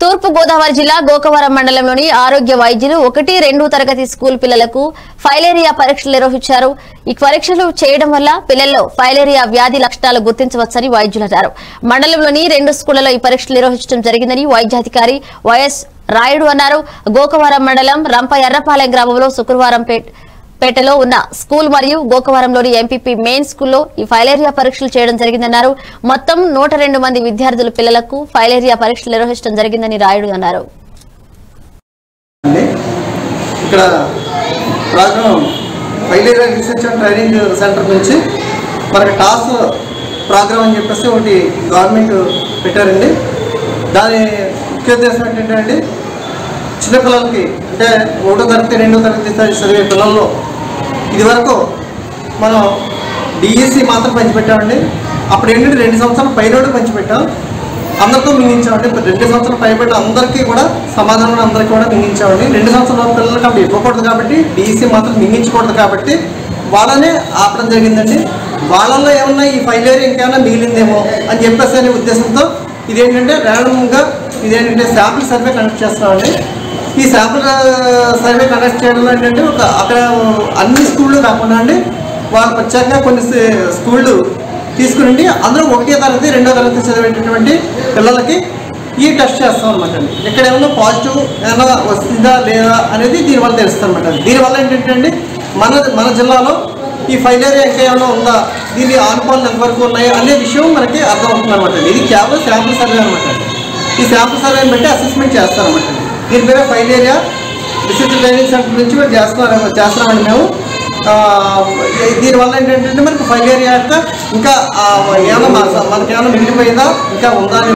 తూర్పు గోదావరి జిల్లా గోకవరం మండలంలోని ఆరోగ్య వైద్యులు ఒకటి రెండు తరగతి స్కూల్ పిల్లలకు ఫైలేరియా పరీక్షలు నిర్వహించారు ఈ పరీక్షలు చేయడం వల్ల పిల్లల్లో ఫైలేరియా వ్యాధి లక్షణాలు గుర్తించవచ్చని వైద్యులు అన్నారు మండలంలోని రెండు స్కూళ్లలో ఈ పరీక్షలు నిర్వహించడం జరిగిందని వైద్యాధికారి వైఎస్ రాయుడు అన్నారు గోకవరం మండలం రంప ఎర్రపాలెం గ్రామంలో శుక్రవారం పే- పేటలో ఉన్న స్కూల్ మరియు గోకవరంలోని ఎంపీపీ మెయిన్ స్కూల్లో ఈ ఫైలేరియా పరీక్షలు చేయడం జరిగిందన్నారు మొత్తం నూట రెండు మంది విద్యార్థుల పిల్లలకు ఫైలేరియా పరీక్షలు నిర్వహించడం జరిగిందని రాయుడు అన్నారు అండి ఇక్కడ programme filaria research and training centre నుంచి మనకి టాస్ ప్రోగ్రామ్ అని చెప్పేసి ఒకటి గవర్నమెంట్ పెట్టారండి దాని ముఖ్య ఉద్దేశం ఏంటంటే అండి చిన్నపిల్లలకి అంటే ఒకటో తరగతి రెండో తరగతి చదివే పిల్లల్లో ఇదివరకు మనం డిఎస్సి మాత్రం పంచిపెట్టామండి అప్పుడు ఏంటంటే రెండు సంవత్సరాలు పైనోడు పంచిపెట్టాం అందరితో మింగించామండి ఇప్పుడు రెండు సంవత్సరాలు పైబడి అందరికీ కూడా సమాధానం అందరికీ కూడా మింగించామండి రెండు సంవత్సరాల పిల్లలకి అప్పుడు ఇవ్వకూడదు కాబట్టి డిఎస్సి మాత్రం మింగించకూడదు కాబట్టి వాళ్ళనే ఆపడం జరిగిందండి వాళ్ళల్లో ఏమన్నా ఈ ఫైలేరియా ఇంకేమైనా మిగిలిందేమో అని చెప్పేసి అనే ఉద్దేశంతో ఇదేంటంటే ర్యాండమ్గా ఇదేంటంటే శాంపుల్ సర్వే కండక్ట్ చేస్తున్నామండి ఈ శాంపుల్ సర్వే కండక్ట్ చేయడంలో ఏంటంటే ఒక అక్కడ అన్ని స్కూళ్ళు కాకుండా అండి వాళ్ళు ప్రత్యేకంగా కొన్ని స్- స్కూళ్ళు తీసుకుని అందులో ఒకటో తరగతి రెండో తరగతి చదివేటటువంటి పిల్లలకి ఈ టెస్ట్ చేస్తాం అనమాట అండి ఇక్కడ ఏమన్నా పాజిటివ్ ఏమైనా వస్తుందా లేదా అనేది దీనివల్ల తెలుస్తుంది అనమాట దీనివల్ల ఏంటంటే అండి మన మన జిల్లాలో ఈ ఫైలేరియా ఇంకా ఏమైనా ఉందా దీని ఆనుపాలు ఎంతవరకు ఉన్నాయి అనే విషయం మనకి అర్థమవుతుంది అనమాట ఇది కేవలం శాంపుల్ సర్వే అనమాట ఈ శాంపుల్ సర్వేని బట్టి అసెస్మెంట్ చేస్తారన్నమాట దీని పేరు ఫైలేరియా రీసెర్చ్ ట్రైనింగ్ సెంటర్ నుంచి మేము చేస్తున్నాం చేస్తున్నామండి మేము ఆ, దీనివల్ల ఏంటంటే మనకి ఫైలేరియా యొక్క ఇంకా ఆ, ఏమైనా మన- మనకి ఏమైనా మిగిలిపోయిందా ఇంకా ఉందా అని